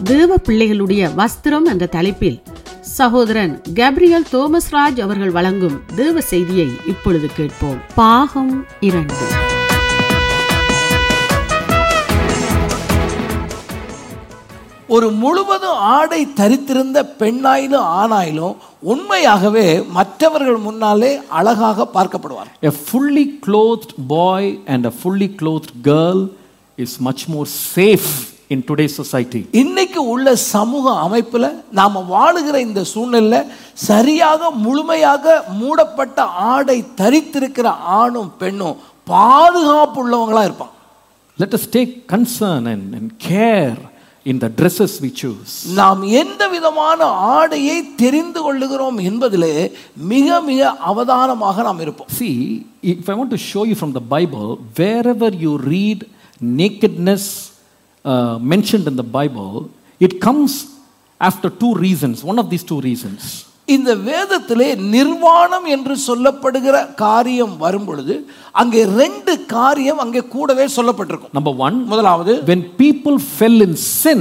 தேவ பிள்ளைகளுடைய வஸ்திரம் என்ற தலைப்பில் சகோதரன் கேப்ரியல் தோமஸ் ராஜ் அவர்கள் வழங்கும் தேவ செய்தியை இப்பொழுது கேட்போம் பாகம் இரண்டு ஒரு முழுவதும் ஆடை தரித்திருந்த பெண்ணாயிலும் ஆணாயிலும் உண்மையாகவே மற்றவர்கள் முன்னாலே அழகாக பார்க்கப்படுவார் A fully clothed boy and a fully clothed girl is much more safe in today's society. இன்னைக்கு உள்ள சமூக அமைப்புல நாம வாழுகிற இந்த சூழ்நிலையில சரியாக முழுமையாக மூடப்பட்ட ஆடை தரித்திருக்கிற ஆணும் பெண்ணும் பாதுகாப்பு உள்ளவங்களா இருப்பாங்க Let us take concern and, and care in the dresses we choose. நாம் எந்த விதமான ஆடையை தெரிந்து கொள்ளுகிறோம் என்பதிலே மிக மிக அவதானமாக நாம் இருப்போம் See, if I want to show you from the Bible, wherever you read nakedness uh, mentioned in the Bible, it comes after two reasons. One of these two reasons. இந்த வேதத்திலே நிர்வாணம் என்று சொல்லப்படுகிற காரியம் வரும் பொழுது அங்கே ரெண்டு காரியம் அங்கே கூடவே சொல்லப்பட்டிருக்கும் Number one, முதலாவது when people fell in sin,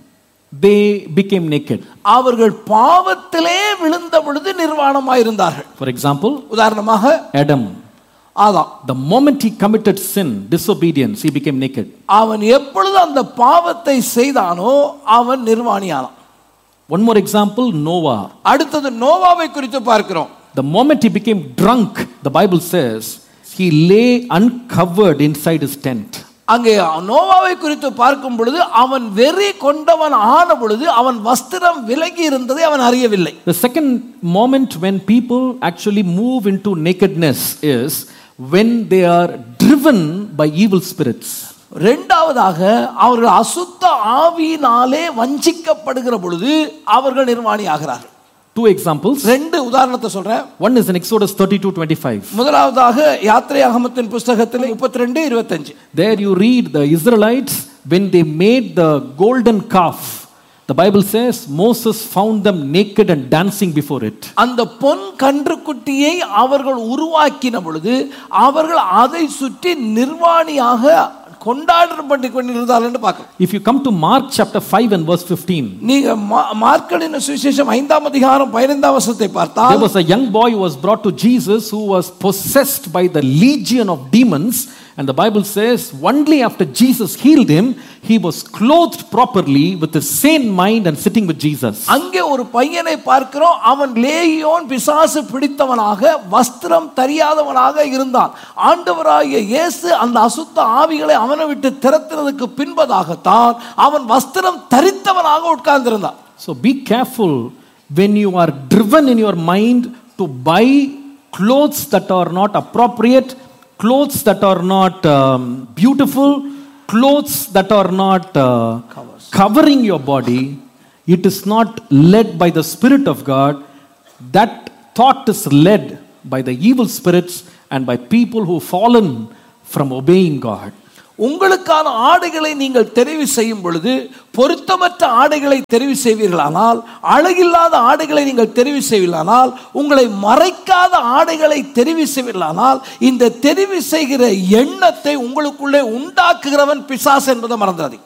they became naked. அவர்கள் பாவத்திலே விழுந்த பொழுது நிர்வாணமாயிருந்தார்கள் For example, உதாரணமாக Adam. Adam The moment he committed sin, disobedience, he became naked. அவன் எப்பொழுது அந்த பாவத்தை செய்தானோ அவன் நிர்வாணியானான் One more example Noah. அடுத்தது நோவாவை குறித்து பார்க்கிறோம் The moment he became drunk, the Bible says, he lay uncovered inside his tent. அங்கே நோவாவை குறித்து பார்க்கும் பொழுது அவன் வெறி கொண்டவன் ஆன பொழுது அவன் வஸ்திரம் விலகி இருந்ததை அவன் அறியவில்லை The second moment when people actually move into nakedness is when they are driven by evil spirits. ரெண்டாவதாக அவர்கள் அசுத்த ஆவியினாலே வஞ்சிக்கப்படுகிற பொழுது அவர்கள் நிர்வாணி ஆகிறார்கள் Two examples. ரெண்டு உதாரணத்தை சொல்றேன் One is in Exodus 32 25. முதலாவதாக யாத்திரையாகமத்தின் புஸ்தகத்தில் முப்பத்தி ரெண்டு இருபத்தஞ்சு There you read the Israelites when they made the golden calf. The Bible says Moses found them naked and dancing before it. அந்த பொன் கன்றுக்குட்டியை அவர்கள் உருவாக்கின பொழுது அவர்கள் அதை சுற்றி நிர்வாணியாக கொண்டாடம் பண்ணி கொண்டிருந்தார்கள் என்று பார்க்கிறோம் If you come to Mark chapter 5 and verse 15, நீங்க மா- மார்க்கடின சுவிசேஷம் ஐந்தாம் அதிகாரம் பதினைந்தாம் வசனத்தை there பார்த்தால் was a young boy who was brought to Jesus who was possessed by the legion of demons. And the Bible says, only after Jesus healed him, he was clothed properly with the sane mind and sitting with Jesus. அங்கே ஒரு பையனை பார்க்கிறோம் அவன் லேகியோன் பிசாசு பிடித்தவனாக வஸ்திரம் தெரியாதவனாக இருந்தான் ஆண்டவராகிய இயேசு அந்த அசுத்த ஆவிகளை அவனை விட்டு திறத்தினதுக்கு பின்பதாகத்தான் அவன் வஸ்திரம் தரித்தவனாக உட்கார்ந்திருந்தான் So be careful when you are driven in your mind to buy clothes that are not appropriate, clothes that are not um, beautiful, clothes that are not uh, covering your body. It is not led by the Spirit of God. That thought is led by the evil spirits and by people who fallen from obeying God. உங்களுக்கான ஆடைகளை நீங்கள் தெரிவு செய்யும் பொழுது பொருத்தமற்ற ஆடைகளை தெரிவு செய்வீர்களானால் அழகில்லாத ஆடைகளை நீங்கள் தெரிவு செய்வீர்களானால் உங்களை மறைக்காத ஆடைகளை தெரிவு செய்வீர்களானால் இந்த தெரிவு செய்கிற எண்ணத்தை உங்களுக்குள்ளே உண்டாக்குகிறவன் பிசாசு என்பதை மறந்துடாதீங்க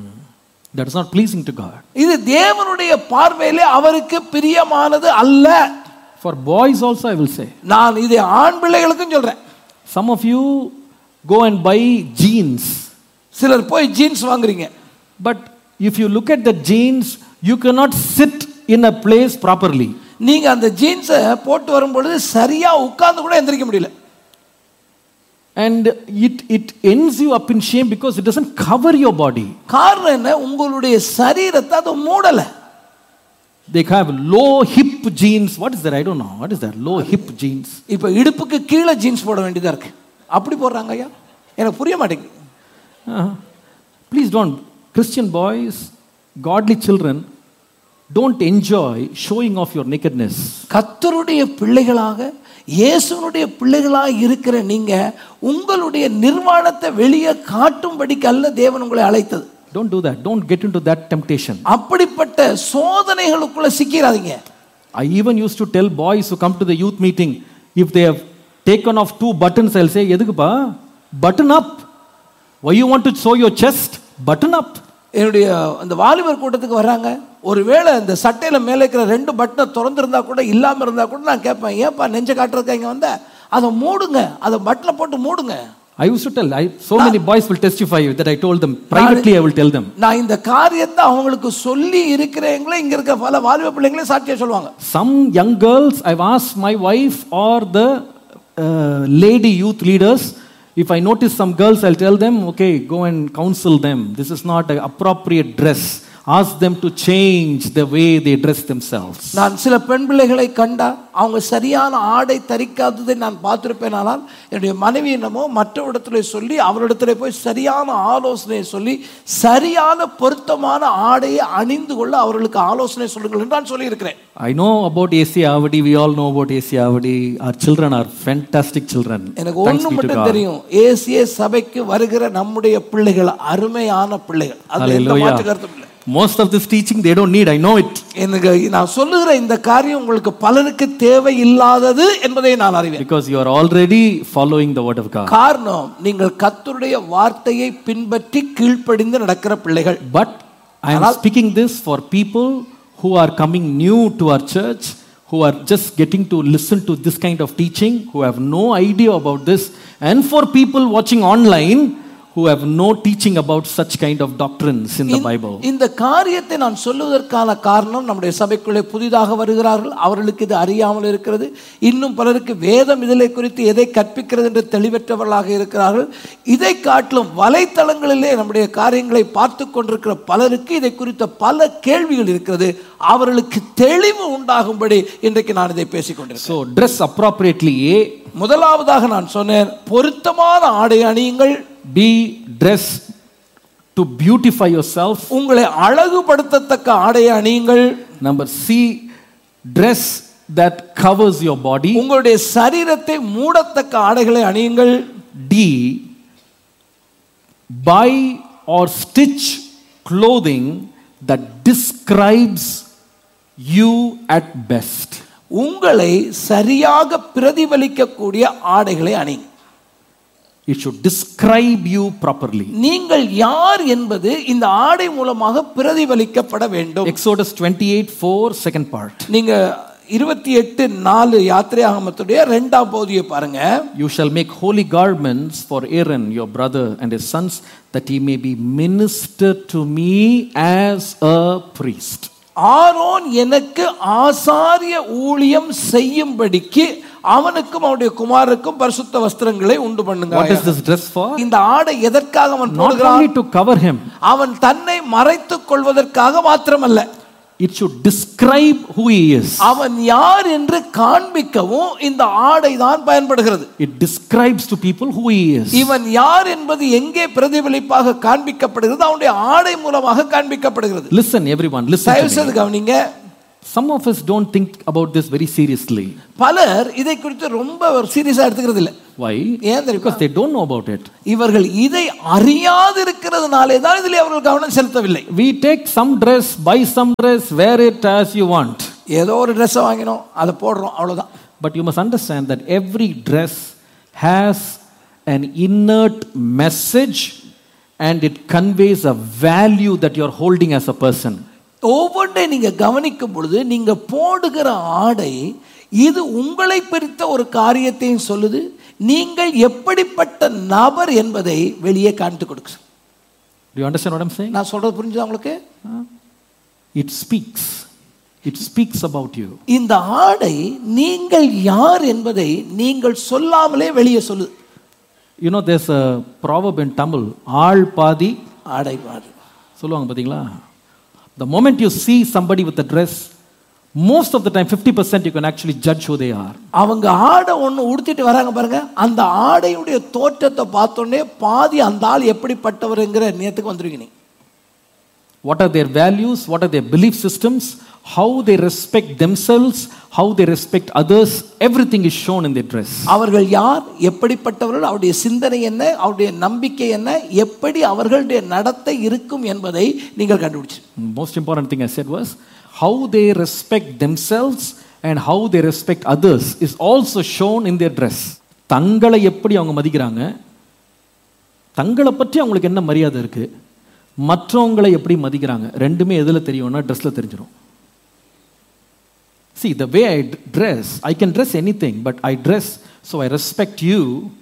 That is not pleasing to God. இது தேவனுடைய பார்வையிலே அவருக்கு பிரியமானது அல்ல For boys also, I will say. நான் இதை ஆண் பிள்ளைகளுக்கும் சொல்றேன் Some of you go and buy jeans, சிலர் போய் ஜீன்ஸ் வாங்குறீங்க but if you look at the jeans, you cannot sit in a place properly. நீங்க அந்த ஜீன்ஸை போட்டு வரும் பொழுது சரியா உட்கார்ந்து கூட எந்திரிக்க முடியல And it, it ends you up in shame because it doesn't cover your body. காரணம் என்ன உங்களுடைய சரீரத்தை அது மூடல They have low hip jeans. What is that? I don't know. What is that? Low hip jeans. இப்ப இடுப்புக்கு கீழே jeans போட வேண்டியதா இருக்கு அப்படி போடுறாங்க ஐயா எனக்கு புரிய மாட்டேங்குது Uh-huh. Please don't. Christian boys, godly children, don't enjoy showing off your nakedness. கத்தருடைய பிள்ளைகளாக இயேசுனுடைய பிள்ளைகளாக இருக்கிற நீங்க உங்களுடைய நிர்வாணத்தை வெளியே காட்டும்படிக்கு அல்ல தேவன் உங்களை அழைத்தது Don't do that. Don't get into that temptation. அப்படிப்பட்ட சோதனைகளுக்குள்ள சிக்கிறாதீங்க I even used to tell boys who come to the youth meeting, if they have taken off two buttons, I'll say, எதுக்குப்பா button up. Why you want to show your chest? Button up. என்னுடைய அந்த வாலிபர் கூட்டத்துக்கு வர்றாங்க ஒருவேளை இந்த சட்டையில மேலே இருக்கிற ரெண்டு பட்டனை திறந்திருந்தா கூட இல்லாம இருந்தா கூட நான் கேட்பேன் ஏன்பா நெஞ்ச காட்டுறதுக்கு இங்க வந்த அதை மூடுங்க அதை பட்டனை போட்டு மூடுங்க I used to tell, I, so many boys will testify that I told them. Privately, I will tell them. நான் இந்த காரியத்தை அவங்களுக்கு சொல்லி இருக்கிறவங்களே இங்க இருக்க பல வாலிப பிள்ளைங்களே சாட்சியா சொல்லுவாங்க Some young girls, I've asked my wife or the uh, lady youth leaders, if I notice some girls, I'll tell them, okay, go and counsel them. This is not an appropriate dress. Ask them to change the way they dress themselves. நான் சில பெண் பிள்ளைகளை கண்டா அவங்க சரியான ஆடை தரிக்காததை நான் பார்த்திருப்பேனானால் என்னுடைய மனைவி என்னமோ மற்ற இடத்துல சொல்லி அவரிடத்துல போய் சரியான ஆலோசனையை சொல்லி சரியான பொருத்தமான ஆடையை அணிந்து கொள்ள அவர்களுக்கு ஆலோசனை சொல்லுங்கள் என்று நான் சொல்லியிருக்கிறேன் I know about AC Avadi, we all know about AC Avadi. Our children are fantastic children. எனக்கு Thanks ஒண்ணு be to மட்டும் God. தெரியும் ஏசிய சபைக்கு வருகிற நம்முடைய பிள்ளைகள் அருமையான பிள்ளைகள் அது எந்த Hallelujah. மாற்று கருத்தும் இல்லை Most of this teaching they don't need, I know it. எனக்கு நான் சொல்லுகிற இந்த காரியம் உங்களுக்கு பலருக்கு தேவை இல்லாதது என்பதை நான் அறிவேன் Because you are already following the word of God. காரணம் நீங்கள் கர்த்தருடைய வார்த்தையை பின்பற்றி கீழ்ப்படிந்து நடக்கிற பிள்ளைகள் But I am speaking this for people who are coming new to our church, who are just getting to listen to this kind of teaching, who have no idea about this, and for people watching online who have no teaching about such kind of doctrines in the Bible. இந்த காரியத்தை நான் சொல்லுவதற்கான காரணம் நம்முடைய சபைக்குள்ளே புதிதாக வருகிறார்கள் அவர்களுக்கு இது அறியாமல் இருக்கிறது இன்னும் பலருக்கு வேதம் இதிலே குறித்து எதை கற்பிக்கிறது என்று தெளிவற்றவர்களாக இருக்கிறார்கள் இதை காட்டிலும் வலைத்தளங்களிலே நம்முடைய காரியங்களை பார்த்து கொண்டிருக்கிற பலருக்கு இதை குறித்த பல கேள்விகள் இருக்கிறது அவர்களுக்கு தெளிவு உண்டாகும்படி இன்றைக்கு நான் இதை பேசிக் கொண்டிருக்கிறேன் So dress appropriately, A, முதலாவதாக நான் சொன்னேன் பொருத்தமான ஆடை அணியுங்கள் B, dress to beautify yourself. உங்களை அழகுபடுத்தத்தக்க ஆடை அணியுங்கள் Number C, dress that covers your body. உங்களுடைய சரீரத்தை மூடத்தக்க ஆடைகளை அணியுங்கள் D. Buy or stitch clothing that describes you at best. உங்களை சரியாக பிரதிபலிக்கக்கூடிய ஆடைகளை அணிங்க It should describe you properly. நீங்கள் யார் என்பது இந்த ஆடை மூலமாக பிரதிபலிக்கப்பட வேண்டும் Exodus 28 4, second part. நீங்க இருபத்தி எட்டு நாலு யாத்திரையாகமத்துடைய ரெண்டாம் பகுதியை பாருங்க You shall make holy garments for Aaron, your brother, and his sons, that he may be ministered to me as a priest. Aaron எனக்கு ஆசாரிய ஊழியம் செய்யும்படிக்கு அவனுக்கும் அவனுடைய குமாரருக்கும் பரிசுத்த வஸ்திரங்களை உண்டு What பண்ணுங்க is this dress for? இந்த ஆடை எதற்காக அவன் Not போடுகிறான் only to cover him, அவன் தன்னை மறைத்துக் கொள்வதற்காக மாத்திரமல்ல it should describe who he is. அவன் யார் என்று காண்பிக்கவும் இந்த ஆடை தான் பயன்படுகிறது It describes to people who he is. இவன் யார் என்பது எங்கே பிரதிபலிப்பாக காண்பிக்கப்படுகிறது அவனுடைய ஆடை மூலமாக காண்பிக்கப்படுகிறது Listen, everyone, listen. தயவு To me. செய்து கவனிங்க Some of us don't think about this very seriously. பலர் இதை குறித்து ரொம்ப சீரியஸா எடுத்துக்கிறது இல்லை Why? ஏன் தெரியுமா Because they don't know about it. இவர்கள் இதை அறியாது இருக்கிறதுனாலே தான் இதில் அவர்கள் கவனம் செலுத்தவில்லை We take some dress, buy some dress, wear it as you want. ஏதோ ஒரு ட்ரெஸ்ஸை வாங்கினோம் அதை போடுறோம் அவ்வளவுதான் But you must understand that every dress has an inert message and it conveys a value that you're holding as a person. ஒவ்வொன்றை நீங்க கவனிக்கும் பொழுது நீங்க போடுகிற ஆடை இது உங்களை பிரித்த ஒரு காரியத்தையும் சொல்லுது நீங்கள் எப்படிப்பட்ட நபர் என்பதை வெளியே காண்பித்து கொடுக்கு Do you understand what I'm saying? நான் சொல்றது புரிஞ்சுதா உங்களுக்கு It speaks. It speaks about you. இந்த ஆடை நீங்கள் யார் என்பதை நீங்கள் சொல்லாமலே வெளியே சொல்லுது You know, there's a proverb in Tamil, ஆள் பாதி ஆடை பாடு சொல்லுவாங்க பார்த்தீங்களா the moment you see somebody with a dress most of the time 50% you can actually judge who they are அவங்க ஆடை ஒன்று உடுத்திட்டு வராங்க பாருங்க அந்த ஆடையுடைய தோற்றத்தை பார்த்தோன்னே பாதி அந்த ஆள் எப்படிப்பட்டவருங்கிற நேரத்துக்கு வந்துருவீங்க நீங்க what are their values what are their belief systems how they respect themselves how they respect others everything is shown in their dress அவர்கள் யார் எப்படிப்பட்டவர்கள் அவருடைய சிந்தனை என்ன அவருடைய நம்பிக்கை என்ன எப்படி அவர்களுடைய நடத்தை இருக்கும் என்பதை நீங்கள் கண்டுபிடிச்சு most important thing i said was how they respect themselves and how they respect others is also shown in their dress தங்களை எப்படி அவங்க மதிக்கிறாங்க தங்களை பற்றி அவங்களுக்கு என்ன மரியாதை இருக்கு மற்றவங்களை எப்படி மதிக்கிறாங்க ரெண்டுமே எதில் தெரியும்னா ட்ரெஸ்ஸில் தெரிஞ்சிடும் See, the way I d- dress, I can dress anything, but I dress so I respect you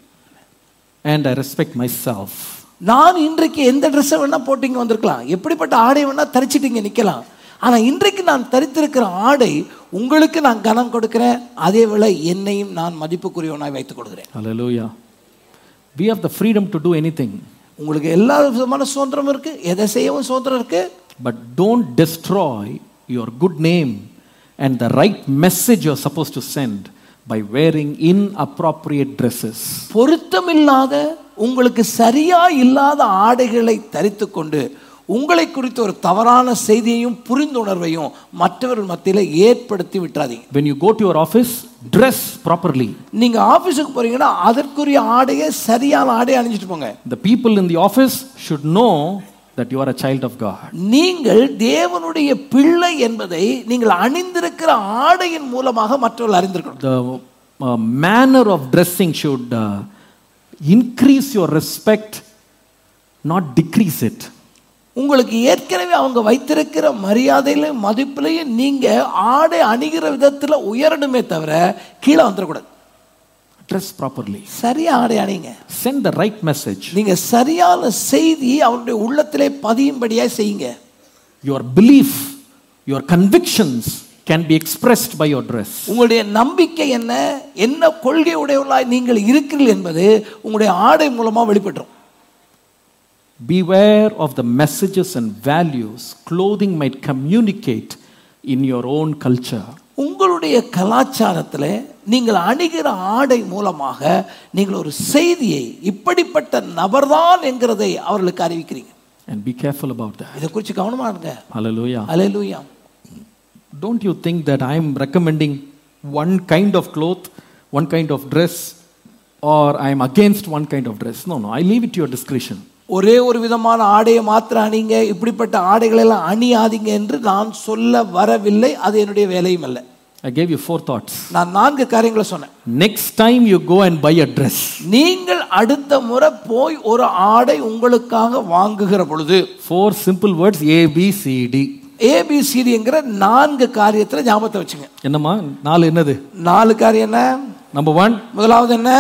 and I respect myself. நான் இன்றைக்கு எந்த ட்ரெஸ்ஸை வேணா போட்டு இங்க வந்திருக்கலாம் எப்படிப்பட்ட ஆடை வேணா தரிச்சிட்டு இங்க நிக்கலாம் ஆனா இன்றைக்கு நான் தரித்திருக்கிற ஆடை உங்களுக்கு நான் கனம் கொடுக்கிறேன் அதே வேளை என்னையும் நான் மதிப்புக்குரியவனாய் வைத்துக் கொடுக்கிறேன் Hallelujah. We have the freedom to do anything, உங்களுக்கு எல்லா விதமான சுதந்திரம் இருக்கு எதை செய்யவும் சுதந்திரம் இருக்கு but don't destroy your good name and the right message you're supposed to send by wearing inappropriate dresses. பொருத்தமில்லாத உங்களுக்கு சரியா இல்லாத ஆடைகளை தரித்து கொண்டு உங்களை குறித்த ஒரு தவறான செய்தியையும் புரிந்துணர்வையும் மற்றவர்கள் மத்தியில ஏற்படுத்தி விட்டுறாதீங்க When you go to your office, dress properly. நீங்க ஆபீஸுக்கு போறீங்கன்னா அதற்குரிய ஆடையை சரியான ஆடையை அணிஞ்சிட்டு போங்க The people in the office should know that you are a child of God. நீங்கள் தேவனுடைய பிள்ளை என்பதை நீங்கள் அணிந்திருக்கிற ஆடையின் மூலமாக மற்றவர்கள் அறிந்திருக்கணும் The uh, manner of dressing should uh, increase your respect, not decrease it. உங்களுக்கு ஏற்கனவே அவங்க வைத்திருக்கிற மரியாதையிலையும் மதிப்பிலையும் நீங்க ஆடை அணிகிற விதத்துல உயரணுமே தவிர கீழே வந்துடக்கூடாது Dress properly. சரியா ஆடை அணிங்க Send the right message. நீங்க சரியான செய்தி அவருடைய உள்ளத்திலே பதியும்படியா செய்யுங்க Your belief, your convictions can be expressed by your dress. உங்களுடைய நம்பிக்கை என்ன என்ன கொள்கை உடையவர்களாய் நீங்கள் இருக்கிறீர்கள் என்பது உங்களுடைய ஆடை மூலமா வெளிப்பட்டுரும் Beware of the messages and values clothing might communicate in your own culture. உங்களுடைய கலாச்சாரத்தில் நீங்கள் அணிகிற ஆடை மூலமாக நீங்கள் ஒரு செய்தியை இப்படிப்பட்ட நபர்தான் என்கிறதை அவர்களுக்கு அறிவிக்கிறீங்க And be careful about that. இதை குறித்து கவனமா இருங்க Hallelujah. Hallelujah Don't you think that I'm recommending one kind of cloth, one kind of dress, or I'm against one kind of dress? No, no. I leave it to your discretion. ஒரே ஒரு விதமான ஆடையை மாத்திரம் அணிங்க இப்படிப்பட்ட ஆடைகளை எல்லாம் அணியாதீங்க என்று நான் சொல்ல வரவில்லை அது என்னுடைய வேலையும் அல்ல I gave you four thoughts. நான் நான்கு காரியங்களை சொன்னேன் Next time you go and buy a dress, நீங்கள் அடுத்த முறை போய் ஒரு ஆடை உங்களுக்காக வாங்குகிற பொழுது four simple words A, B, C, D. ஏபிசிடிங்கிற நான்கு காரியத்துல ஞாபகத்தை வச்சுங்க என்னம்மா நாலு என்னது நாலு காரியம் என்ன நம்பர் ஒன் முதலாவது என்ன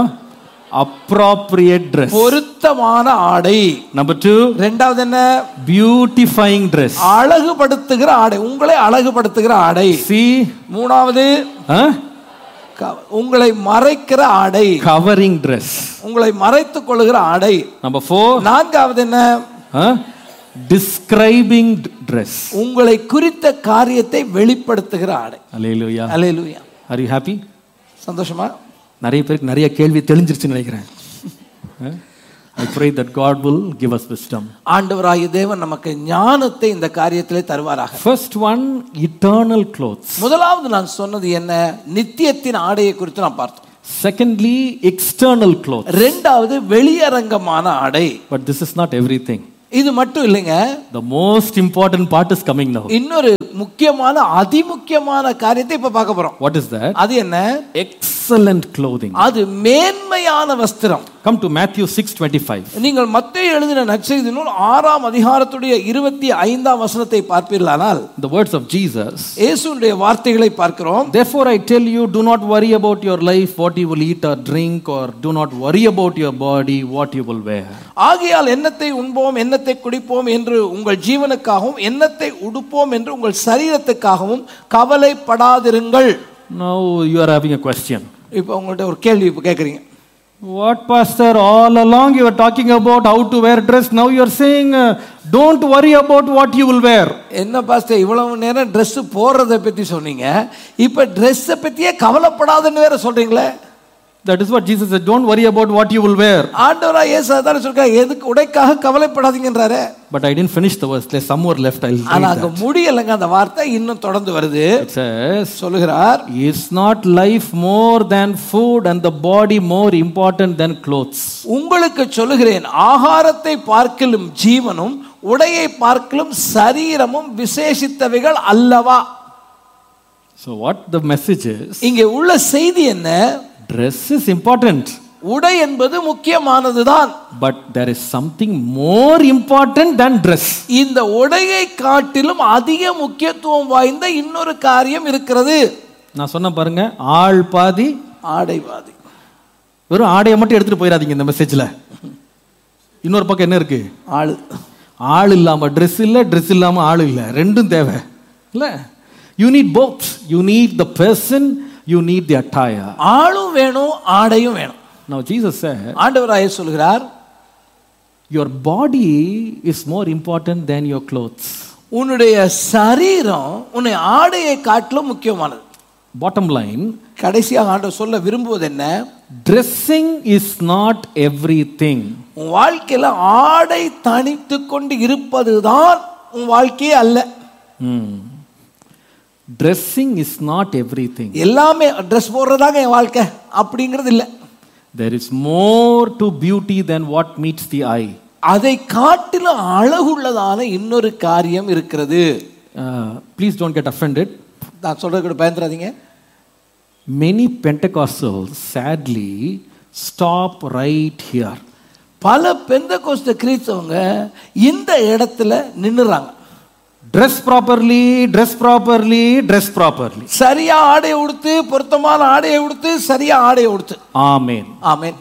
appropriate dress பொருத்தமான ஆடை number two ரெண்டாவது என்ன beautifying dress அழகுபடுத்துகிற ஆடை உங்களை அழகுபடுத்துகிற ஆடை c மூணாவது huh? க- உங்களை மறைக்கிற ஆடை covering dress உங்களை மறைத்துக் கொள்ளுகிற ஆடை number four நான்காவது என்ன huh? describing d- dress உங்களை குறித்த காரியத்தை வெளிப்படுத்துகிற ஆடை hallelujah hallelujah are you happy சந்தோஷமா நிறைய பேருக்கு நிறைய கேள்வி தெளிஞ்சிருச்சுன்னு நினைக்கிறேன் ஐ pray that god will give us wisdom ஆண்டவராகிய தேவன் நமக்கு ஞானத்தை இந்த காரியத்திலே தருவாராக first one eternal clothes முதலாவது நான் சொன்னது என்ன நித்தியத்தின் ஆடையை குறித்து நான் பார்த்தோம் secondly external clothes ரெண்டாவது வெளியரங்கமான ஆடை but this is not everything இது மட்டும் இல்லைங்க the most important part is coming now இன்னொரு முக்கியமான அதிமுக்கியமான காரியத்தை இப்ப பார்க்க போறோம் what is that அது என்ன excellent clothing அது மேன்மையான வஸ்திரம் come to matthew 6:25 நீங்கள் மத்திய எழுதின நற்செய்தி நூல் ஆறாம் அதிகாரத்துடைய இருபத்தி ஐந்தாம் வசனத்தை பார்ப்பீர்களானால் the words of jesus இயேசுடைய வார்த்தைகளை பார்க்கிறோம் therefore i tell you do not worry about your life what you will eat or drink or do not worry about your body what you will wear ஆகையால் எண்ணத்தை உண்போம் எண்ணத்தை குடிப்போம் என்று உங்கள் ஜீவனுக்காகவும் எண்ணத்தை உடுப்போம் என்று உங்கள் சரீரத்துக்காகவும் கவலைப்படாதிருங்கள் now you are having a question இப்போ உங்கள்ட்ட ஒரு கேள்வி இப்போ கேட்குறீங்க What, Pastor? All along you were talking about how to wear dress. Now you are saying, uh, don't worry about what you will wear. என்ன பாஸ்டர் இவ்வளவு நேரம் Dress போடுறதை பற்றி சொன்னீங்க இப்போ ட்ரெஸ்ஸை பற்றியே கவலைப்படாதுன்னு வேற சொல்றீங்களே That is what Jesus said. Don't worry about what you will wear. ஆண்டவரா ஏசு அதான சொல்றாரு எதுக்கு உடைக்காக கவலைப்படாதீங்கன்றாரு But I didn't finish the verse. There's some more left. I'll ஆனா read அங்க that. முடியலைங்க அந்த வார்த்தை இன்னும் தொடர்ந்து வருது It says, சொல்லுகிறார் Is not life more than food and the body more important than clothes? உங்களுக்கு சொல்லுகிறேன் ஆகாரத்தை பார்க்கலும் ஜீவனும் உடையை பார்க்கலும் சரீரமும் விசேஷித்தவைகள் அல்லவா So, what the message is இங்கே உள்ள செய்தி என்ன dress is important. உடை என்பது முக்கியமானதுதான் But there is something more important than dress. இந்த உடையை காட்டிலும் அதிக முக்கியத்துவம் வாய்ந்த இன்னொரு காரியம் இருக்கிறது நான் சொன்ன பாருங்க ஆள் பாதி ஆடைவாதி வெறும் ஆடையை மட்டும் எடுத்துட்டு போயிடாதீங்க இந்த மெசேஜ்ல இன்னொரு பக்கம் என்ன இருக்கு ஆளு ஆள் இல்லாம ட்ரெஸ் இல்ல ட்ரெஸ் இல்லாம ஆள் இல்ல ரெண்டும் தேவை இல்ல you need both you need the person you need the attire ஆளும் வேணும் ஆடையும் வேணும் நவ் ஜீசஸ் said ஆண்டவராய சொல்கிறார் your body is more important than your clothes உன்னுடைய சரீரம் உன்னை ஆடையை காட்டிலும் முக்கியமானது bottom line கடைசியாக ஆண்டவர் சொல்ல விரும்புவது என்ன dressing is not everything உன் வாழ்க்கையில ஆடை தனித்து கொண்டு இருப்பதுதான் உன் வாழ்க்கையே அல்ல Hmm. dressing is not everything எல்லாமே ட்ரெஸ் போடுறதாங்க என் வாழ்க்கை அப்படிங்கிறது இல்லை there is more to beauty than what meets the eye அதை காட்டிலும் அழகுள்ளதான இன்னொரு காரியம் இருக்கிறது Uh, please don't get offended நான் சொல்றது கூட பயந்துடாதீங்க many pentecostals sadly stop right here பல பெந்த கோஸ்த கிறிஸ்தவங்க இந்த இடத்துல நின்னுறாங்க dress properly dress properly dress properly சரியா ஆடையை உடுத்து பொருத்தமான ஆடையை உடுத்து சரியா ஆடையை உடுத்து amen ஆமென்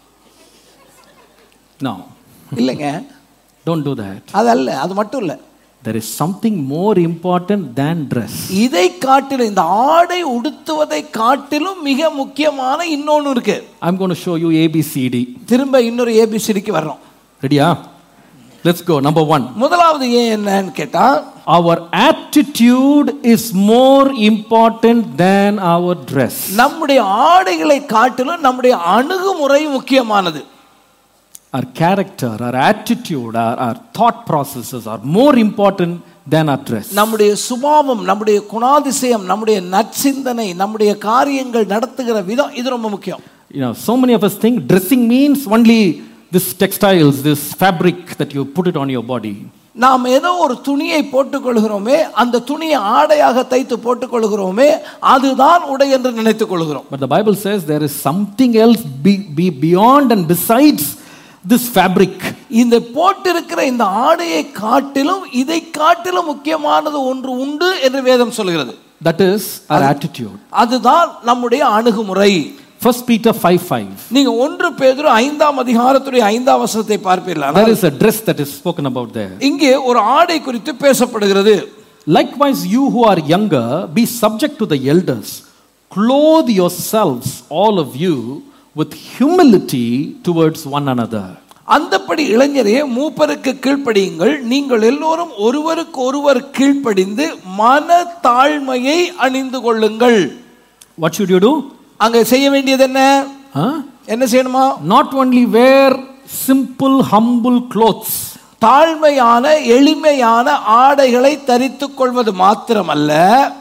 no இல்லைங்க don't do that அதல்ல அது மட்டும் இல்லை there is something more important than dress இதை காட்டிலும் இந்த ஆடை உடுத்துவதை காட்டிலும் மிக முக்கியமான இன்னொன்னு இருக்கு i'm going to show you abcd திரும்ப இன்னொரு ஏபிசிடிக்கு வர்றோம் ரெடியா let's go number 1 முதலாவது ஏன் என்னன்னு கேட்டா our attitude is more important than our dress நம்முடைய ஆடைகளை காட்டிலும் நம்முடைய அணுகுமுறை முக்கியமானது our character our attitude our, our thought processes are more important than our dress நம்முடைய சுபாவம் நம்முடைய குணாதிசயம் நம்முடைய நற்சிந்தனை நம்முடைய காரியங்கள் நடத்துகிற விதம் இது ரொம்ப முக்கியம் you know so many of us think dressing means only this textiles this fabric that you put it on your body நாம் ஏதோ ஒரு துணியை போட்டுக்கொள்கிறோமே அந்த துணியை ஆடையாக தைத்து போட்டுக்கொள்கிறோமே அதுதான் உடை என்று நினைத்துக் கொள்கிறோம் but the bible says there is something else be, be beyond and besides this fabric இந்த போட்டிருக்கிற இந்த ஆடையை காட்டிலும் இதை காட்டிலும் முக்கியமானது ஒன்று உண்டு என்று வேதம் சொல்கிறது that is our attitude அதுதான் நம்முடைய அணுகுமுறை first peter 5 5 நீங்க ஒன்று பேதுரு ஐந்தாம் அதிகாரத்துடைய ஐந்தாம் வசனத்தை பார்ப்பீர்களா there is a dress that is spoken about there இங்கே ஒரு ஆடை குறித்து பேசப்படுகிறது likewise you who are younger be subject to the elders clothe yourselves all of you with humility towards one another அந்தப்படி இளைஞரே மூப்பருக்கு கீழ்ப்படியுங்கள் நீங்கள் எல்லோரும் ஒருவருக்கு ஒருவர் கீழ்ப்படிந்து மன தாழ்மையை அணிந்து கொள்ளுங்கள் what should you do அங்க செய்ய வேண்டியது என்ன huh? என்ன செய்யணுமா not only wear simple humble clothes தாழ்மையான எளிமையான ஆடைகளை தரித்துக் கொள்வது மாத்திரமல்ல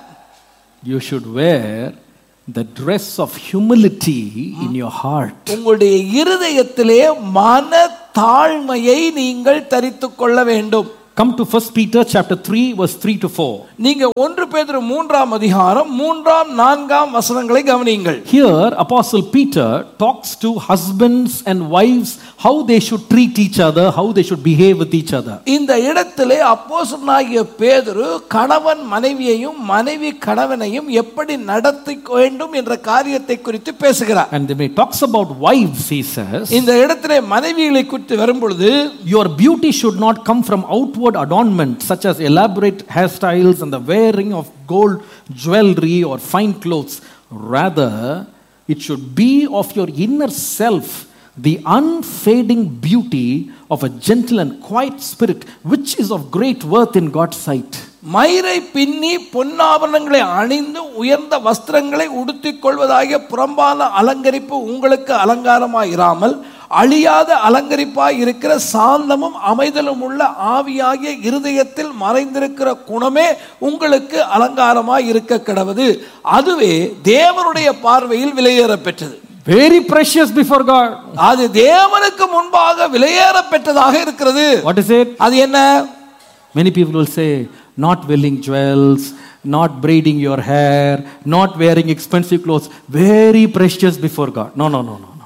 you should wear the dress of humility in your heart உங்களுடைய இருதயத்திலே மன தாழ்மையை நீங்கள் தரித்துக் கொள்ள வேண்டும் come to 1 peter chapter 3 verse 3 to 4 நீங்க ஒன்று பேதுரு மூன்றாம் அதிகாரம் மூன்றாம் நான்காம் வசனங்களை கவனியுங்கள் here apostle peter talks to husbands and wives how they should treat each other how they should behave with each other இந்த இடத்திலே அப்போஸ்தலனாகிய பேதுரு கணவன் மனைவியையும் மனைவி கணவனையும் எப்படி நடத்தி வேண்டும் என்ற காரியத்தை குறித்து பேசுகிறார் and when he talks about wives he says இந்த இடத்திலே மனைவிகளை குறித்து வரும்பொழுது Your beauty should not come from outward adornment, such as elaborate hairstyles and the wearing of gold jewelry or fine clothes. Rather, it should be of your inner self, the unfading beauty of a gentle and quiet spirit, which is of great worth in God's sight. மயிரை பின்னி பொன்னாபரணங்களை அணிந்து உயர்ந்த வஸ்திரங்களை உடுத்திக் கொள்வதாகிய புறம்பான அலங்கரிப்பு உங்களுக்கு அலங்காரமாய் இராமல் அழியாத அலங்கரிப்பாய் இருக்கிற சாந்தமும் அமைதலும் உள்ள ஆவியாகிய இருதயத்தில் மறைந்திருக்கிற குணமே உங்களுக்கு அலங்காரமாய் இருக்க கிடவது அதுவே தேவனுடைய பார்வையில் விலையேற பெற்றது Very precious before God. அது தேவனுக்கு முன்பாக விலையேற பெற்றதாக இருக்கிறது What is it? அது என்ன Many people will say, not wearing jewels, not braiding your hair, not wearing expensive clothes, very precious before God. No, no, no, no, no. no.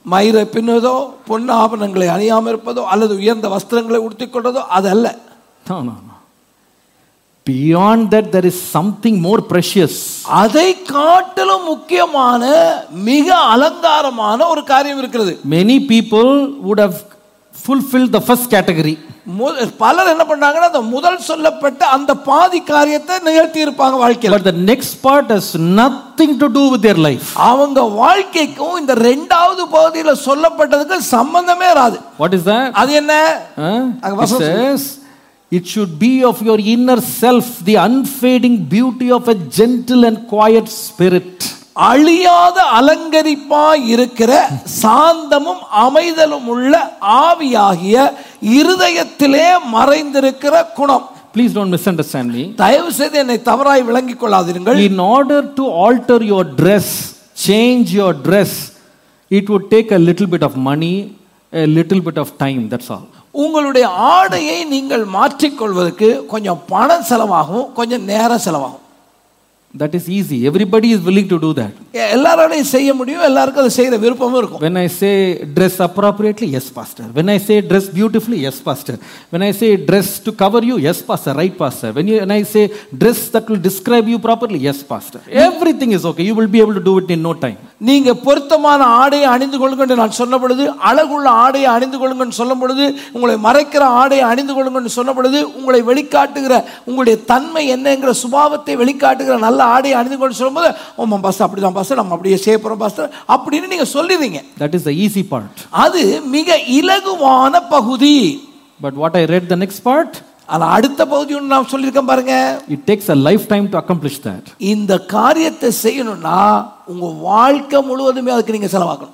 மயிரை பின்னுவதோ பொன் ஆபரணங்களை அணியாமல் இருப்பதோ அல்லது உயர்ந்த வஸ்திரங்களை உடுத்திக் கொள்வதோ அதல்ல No, no, no. Beyond that, there is something more precious. அதை காட்டிலும் முக்கியமான மிக அலங்காரமான ஒரு காரியம் இருக்கிறது Many people would have fulfilled the first category. மு- பலர் என்ன பண்ணாங்கன்னா அந்த முதல் சொல்லப்பட்ட அந்த பாதி காரியத்தை நிகழ்த்தி இருப்பாங்க வாழ்க்கையில் But the next part has nothing to do with their life. அவங்க வாழ்க்கைக்கும் இந்த ரெண்டாவது பகுதியில சொல்லப்பட்டதுக்கு சம்பந்தமே வராது What is that? அது என்ன Huh? அங்க It வசனம் says, it should be of your inner self, the unfading beauty of a gentle and quiet spirit. அழியாத அலங்கரிப்பா இருக்கிற சாந்தமும் அமைதலும் உள்ள ஆவியாகிய இருதயத்திலே மறைந்திருக்கிற குணம் Please don't misunderstand me. தயவு செய்து என்னை தவறாய் விளங்கிக் கொள்ளாதீர்கள் In order to alter your dress, change your dress, it would take a little bit of money, a little bit of time, that's all. உங்களுடைய ஆடையை நீங்கள் மாற்றிக்கொள்வதற்கு கொஞ்சம் பணம் செலவாகும் கொஞ்சம் நேரம் செலவாகும் That is easy. Everybody is willing to do that. எ- எல்லாராலையும் செய்ய முடியும் எல்லாருக்கும் அதை செய்யற விருப்பமும் இருக்கும் When I say dress appropriately, yes, Pastor. When I say dress beautifully, yes, Pastor. When I say dress to cover you, yes, Pastor, right, Pastor. When, you, when I say dress that will describe you properly, yes, Pastor. Everything is okay. You will be able to do it in no time. நீங்க பொருத்தமான ஆடையை அணிந்து கொள்ளுங்க என்று நான் சொன்ன பொழுது அழகுள்ள ஆடையை அணிந்து கொள்ளுங்கன்னு சொல்லும் பொழுது உங்களை மறைக்கிற ஆடையை அணிந்து கொள்ளுங்கன்னு சொன்ன பொழுது உங்களை வெளிக்காட்டுகிற உங்களுடைய தன்மை என்னங்கிற சுபாவத்தை வெளிக்காட்டுகிற நல்ல ஆடையை அணிந்து கொண்டு சொல்லும்போது ஓமா பாஸ்டர் அப்படிதான் பாஸ்டர் நம்ம அப்படியே செய்ய போறோம் பாஸ்டர் அப்படின்னு நீங்க சொல்லிடுவீங்க That is the easy part. அது மிக இலகுவான பகுதி But what I read the next part, ஆனா அடுத்த பகுதி ஒன்று நான் சொல்லியிருக்கேன் பாருங்க it takes a lifetime to accomplish that. இந்த காரியத்தை செய்யணும்னா உங்க வாழ்க்கை முழுவதுமே அதுக்கு நீங்க செலவாக்கணும்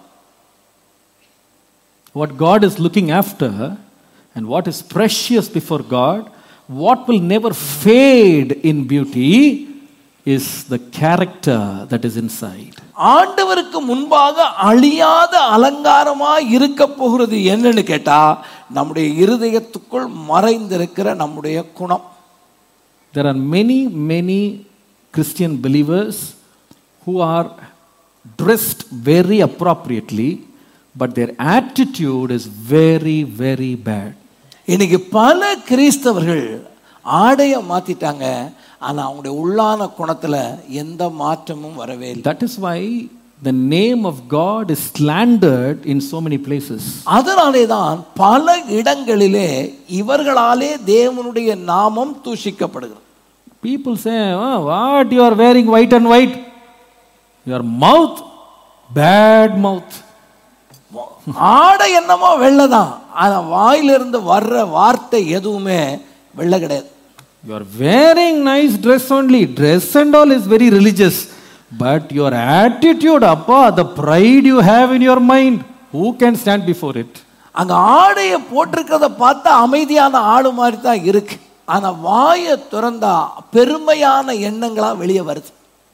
What God is looking after and what is precious before God, what will never fade in beauty, is the character that is inside. ஆண்டவருக்கு முன்பாக அழியாத அலங்காரமா இருக்க போகிறது என்னன்னு கேட்டா நம்முடைய இருதயத்துக்குள் மறைந்திருக்கிற நம்முடைய குணம் There are many, many Christian believers who are dressed very appropriately, but their attitude is very, very bad. இன்னைக்கு பல கிறிஸ்தவர்கள் ஆடைய மாத்திட்டாங்க ஆனா அவங்களுடைய உள்ளான குணத்துல எந்த மாற்றமும் வரவே இல்லை That is why the name of God is slandered in so many places. அதனாலே தான் பல இடங்களிலே இவர்களாலே தேவனுடைய நாமம் தூஷிக்கப்படுகிறது People say, oh, what you are wearing white and white? Your mouth, bad mouth. ஆடை என்னமோ வெள்ளைதான் ஆனா வாயிலிருந்து வர்ற வார்த்தை எதுவுமே வெள்ளை கிடையாது You are wearing nice dress only. Dress and all is very religious. But your attitude, appa, the pride you have in your mind, who can stand before it? அங்க ஆடையை போட்டிருக்கிறத பார்த்தா அமைதியான ஆடு மாதிரி தான் இருக்கு ஆனா வாயை திறந்தா பெருமையான எண்ணங்களா வெளியே வருது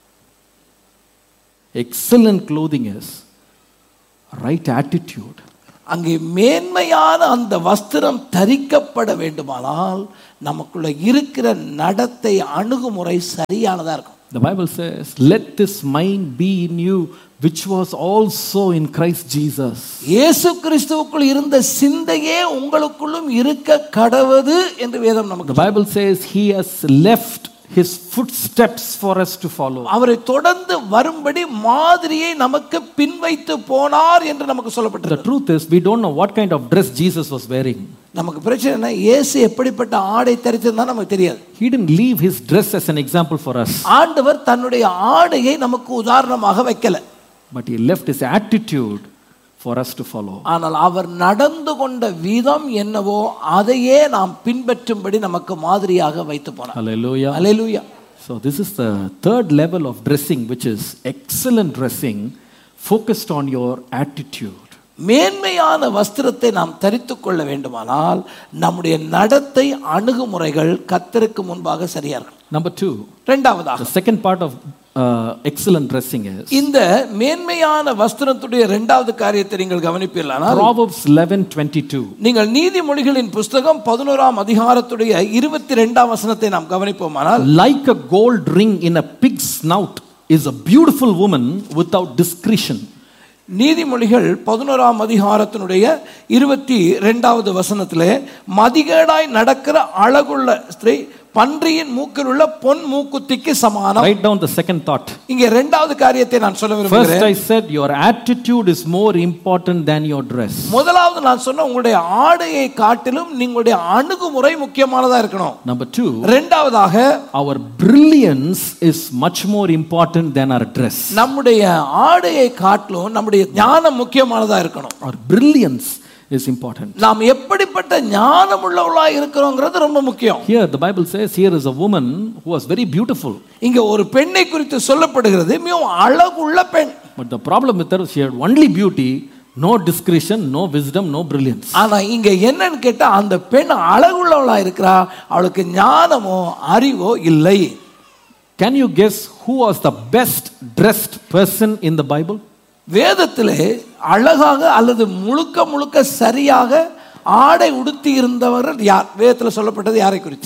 Excellent clothing is right attitude. அங்கே மேன்மையான அந்த வஸ்திரம் தரிக்கப்பட வேண்டுமானால் நமக்குள்ள இருக்கிற நடத்தை அணுகுமுறை சரியானதா இருக்கும் The Bible says, Let this mind be in you, which was also in Christ Jesus. இயேசு கிறிஸ்துவுக்குள் இருந்த சிந்தையே உங்களுக்குள்ளும் இருக்க கடவுது என்று வேதம் நமக்கு The Bible says, He has left His footsteps for us to follow. அவரை தொடர்ந்து வரும்படி மாதிரியை நமக்கு பின்வைத்து போனார் என்று நமக்கு சொல்லப்பட்டது The truth is, we don't know what kind of dress Jesus was wearing. நமக்கு பிரச்சனை என்ன இயேசு எப்படிப்பட்ட ஆடை தரித்திருந்தா நமக்கு தெரியாது He didn't leave His dress as an example for us, ஆண்டவர் தன்னுடைய ஆடையை நமக்கு உதாரணமாக வைக்கல but He left His attitude for us to follow. ஆனால் அவர் நடந்து கொண்ட விதம் என்னவோ அதையே நாம் பின்பற்றும்படி நமக்கு மாதிரியாக வைத்து போனார் Hallelujah. Hallelujah So, this is the third level of dressing, which is excellent dressing focused on your attitude. மேன்மையான வஸ்திரத்தை நாம் தரித்து கொள்ள வேண்டுமானால் நம்முடைய நடத்தை அணுகுமுறைகள் கத்தருக்கு முன்பாக சரியா இருக்கும் Number two, இரண்டாவதாக the second part of uh, excellent dressing is இந்த மேன்மையான வஸ்திரத்துடைய இரண்டாவது காரியத்தை நீங்கள் கவனிப்பீர்களானால் Proverbs 11:22. நீங்கள் நீதிமொழிகளின் புஸ்தகம் பதினோராம் அதிகாரத்துடைய இருபத்தி ரெண்டாம் வசனத்தை நாம் கவனிப்போமானால் Like a gold ring in a pig's snout is a beautiful woman without discretion. நீதிமொழிகள் பதினோராம் அதிகாரத்தினுடைய இருபத்தி ரெண்டாவது வசனத்திலே மதிகேடாய் நடக்கிற அழகுள்ள ஸ்திரீ பன்றியின் மூக்கில் உள்ள பொன் மூக்குத்திக்கு சமானம் Write down the second thought. இங்கே இரண்டாவது காரியத்தை நான் சொல்ல First, விரும்புகிறேன் I said your attitude is more important than your dress. முதலாவது நான் சொன்ன உங்களுடைய ஆடையை காட்டிலும் நீங்களுடைய அணுகுமுறை முக்கியமானதா இருக்கணும் Number two, இரண்டாவதாக our brilliance is much more important than our dress. நம்முடைய ஆடையை காட்டிலும் நம்முடைய ஞானம் முக்கியமானதா இருக்கணும் Our brilliance is important. நாம் எப்படிப்பட்ட ஞானம் உள்ளவர்களா இருக்கிறோங்கிறது ரொம்ப முக்கியம் Here, the Bible says, here is a woman who was very beautiful. இங்க ஒரு பெண்ணை குறித்து சொல்லப்படுகிறது மிகவும் அழகுள்ள பெண் But the problem with her, she had only beauty, no discretion, no wisdom, no brilliance. ஆனா இங்க என்னன்னு கேட்டா அந்த பெண் அழகுள்ளவளா இருக்கிறா அவளுக்கு ஞானமோ அறிவோ இல்லை Can you guess who was the best dressed person in the Bible? வேதத்திலே அழகாக அல்லது முழுக்க முழுக்க சரியாக ஆடை உடுத்தி இருந்தவர் யார் வேதத்தில் சொல்லப்பட்டது யாரை குறித்து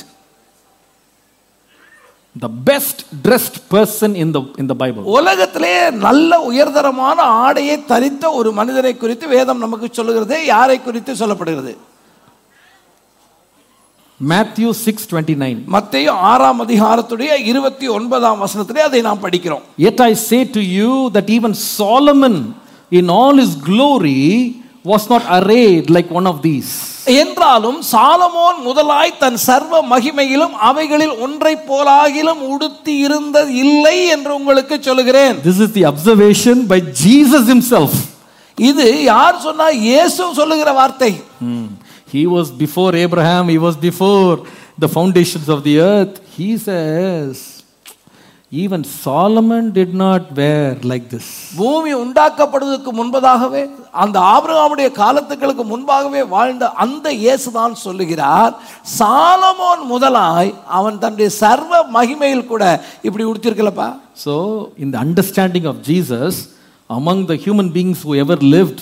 The best dressed person in the in the Bible. உலகத்திலே நல்ல உயர்தரமான ஆடையை தரித்த ஒரு மனிதனை குறித்து வேதம் நமக்கு சொல்லுகிறது யாரை குறித்து சொல்லப்படுகிறது Matthew 6:29. மத்தேயு ஆறாம் அதிகாரத்துடைய இருபத்தி ஒன்பதாம் வசனத்திலே அதை நாம் படிக்கிறோம் Yet I say to you that even Solomon in all his glory was not arrayed like one of these. என்றாலும் சாலமோன் முதலாய் தன் சர்வ மகிமையிலும் அவைகளில் ஒன்றை போலாகிலும் உடுத்தி இருந்தது இல்லை என்று உங்களுக்கு சொல்லுகிறேன் This is the observation by Jesus himself. இது யார் சொன்னா இயேசு சொல்லுகிற வார்த்தை Hmm. He was before Abraham, he was before the foundations of the earth. He says, even Solomon did not wear like this. பூமி உண்டாக்கப்படுவதற்கு முன்பதாகவே அந்த ஆபிரகாமுடைய காலத்துக்களுக்கு முன்பாகவே வாழ்ந்த அந்த இயேசுதான் சொல்லுகிறார் சாலமோன் முதலாய் அவன் தன்னுடைய சர்வ மகிமையில் கூட இப்படி உடுத்திருக்கலப்பா So, in the understanding of Jesus, among the human beings who ever lived,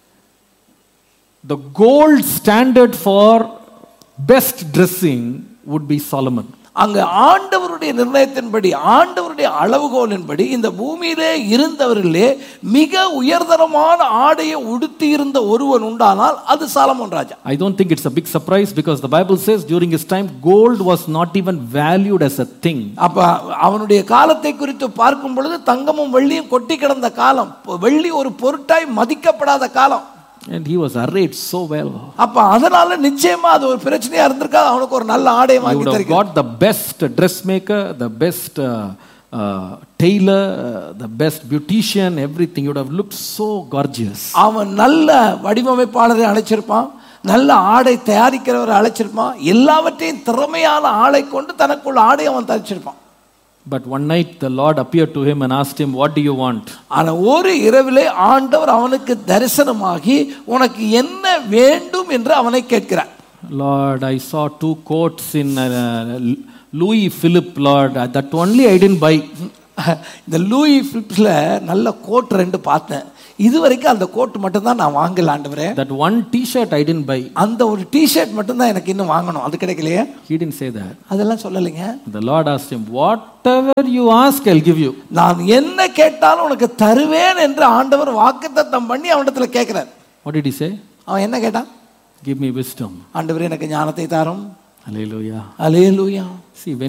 the gold standard for best dressing would be Solomon. அங்க ஆண்டவருடைய நிர்ணயத்தின்படி ஆண்டவருடைய அளவுகோலின்படி இந்த பூமியிலே இருந்தவரிலே மிக உயர்தரமான ஆடையை உடுத்தி இருந்த ஒருவன் உண்டானால் அது சாலமோன் ராஜா I don't think it's a big surprise because the Bible says during his time, gold was not even valued as a thing. அப்ப அவனுடைய காலத்தை குறித்து பார்க்கும் பொழுது தங்கமும் வெள்ளியும் கொட்டி கிடந்த காலம் வெள்ளி ஒரு பொருட்டாய் மதிக்கப்படாத காலம் And he was arrayed so well. அப்ப அதனால நிச்சயமா அது ஒரு பிரச்சனையா இருந்திருக்கா அவனுக்கு ஒரு நல்ல ஆடையை He வாங்கி would have தருகிறார் got the best dressmaker, the best uh, uh, tailor, uh, the best beautician, everything. He would have looked so gorgeous. அவன் நல்ல வடிவமைப்பாளரை அழைச்சிருப்பான் நல்ல ஆடை தயாரிக்கிறவரை அழைச்சிருப்பான் எல்லாவற்றையும் திறமையான ஆளை கொண்டு தனக்குள்ள ஆடை அவன் தயாரிச்சிருப்பான் But one night the Lord appeared to him and asked him, What do you want? ஆனா ஒரு இரவிலே ஆண்டவர் அவனுக்கு தரிசனமாகி உனக்கு என்ன வேண்டும் என்று அவனை கேட்கிறார் Lord, I saw two coats in uh, Louis Philip, Lord. Uh, That only I didn't buy. இந்த லூயி பிலிப்ஸில் நல்ல கோட் ரெண்டு பார்த்தேன் இது வரைக்கும் அந்த கோட் மட்டும்தான் நான் வாங்கல ஆண்டவரே That one t shirt I didn't buy. அந்த ஒரு டிஷர்ட் மட்டும்தான் எனக்கு இன்னும் வாங்கணும் அது கிடைக்கலையே He didn't say that. அதெல்லாம் சொல்லலைங்க The Lord asked him, Whatever you ask, I'll give you. நான் என்ன கேட்டாலும் உனக்கு தருவேன் என்று ஆண்டவர் வாக்குத்தத்தம் பண்ணி அவனிடத்துல கேட்கிறார் What did he say? அவன் என்ன கேட்டான் Give me wisdom. ஆண்டவர் எனக்கு ஞானத்தை தாரும் Hallelujah. Alleluia See, when